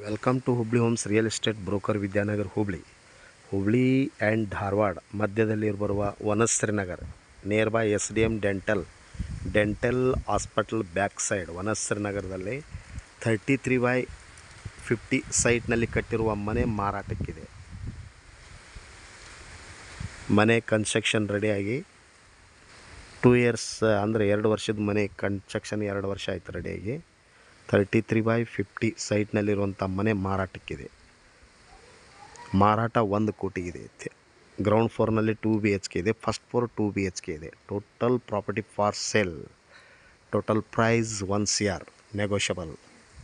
Welcome to Hubli homes real estate broker Vidyanagar Hubli Hubli and Dharwad ಮಧ್ಯದಲ್ಲಿ ಬರುವ Vanashree Nagar near by S D M dental dental hospital back side Vanashree ನಗರದಲ್ಲಿ thirty three by fifty ಸೈಟ್ನಲ್ಲಿ ಕಟ್ಟಿರುವ ಮನೆ ಮಾರಾಟಕ್ಕಿದೆ ಮನೆ ಕನ್ಸ್ಟ್ರಕ್ಷನ್ ರೆಡಿಯಾಗಿ ಟೂ ಇಯರ್ಸ್ ಅಂದರೆ ಎರಡು ವರ್ಷದ ಮನೆ ಕನ್ಸ್ಟ್ರಕ್ಷನ್ ಎರಡು ವರ್ಷ ಆಯ್ತು ರೆಡಿಯಾಗಿ ತರ್ಟಿ ತ್ರೀ ಬೈ ಫಿಫ್ಟಿ ಸೈಟ್ನಲ್ಲಿರುವಂಥ ಮನೆ ಮಾರಾಟಕ್ಕಿದೆ ಮಾರಾಟ ಒಂದು ಕೋಟಿಗಿದೆ ಗ್ರೌಂಡ್ ಫ್ಲೋರ್ನಲ್ಲಿ ಟೂ ಬಿ ಎಚ್ ಕೆ ಇದೆ first floor two B H K ಇದೆ total property for sale total price one C R negotiable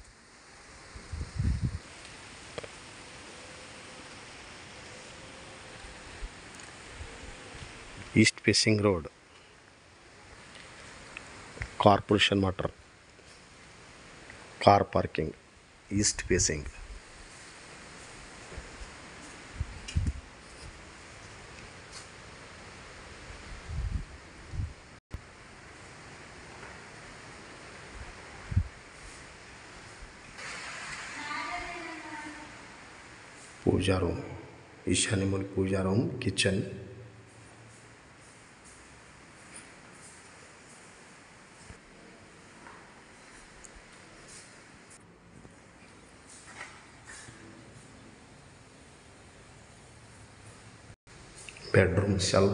east facing road corporation water car parking east facing pooja room ಈಶಾನ್ಯ ಮೂಲ pooja room kitchen bedroom shelf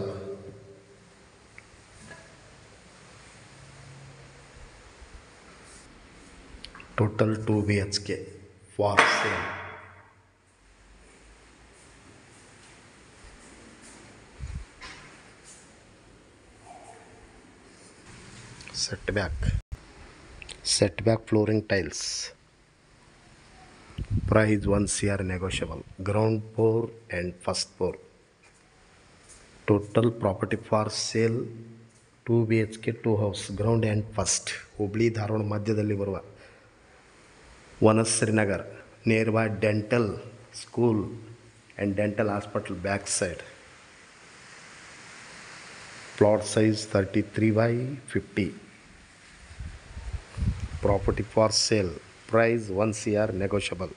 total 2 bhk for sale setback setback flooring tiles price 1 cr negotiable ground floor and first floor total property for sale two B H K two house ground and first Hubli Dharwad ಮಧ್ಯದಲ್ಲಿ ಬರುವ Vanashree Nagar near by dental school and dental hospital back side plot size thirty three by fifty property for sale price one C R negotiable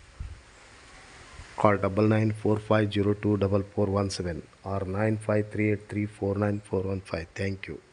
call double nine four five zero two double four one seven or nine five three eight three four nine four one five. Thank you.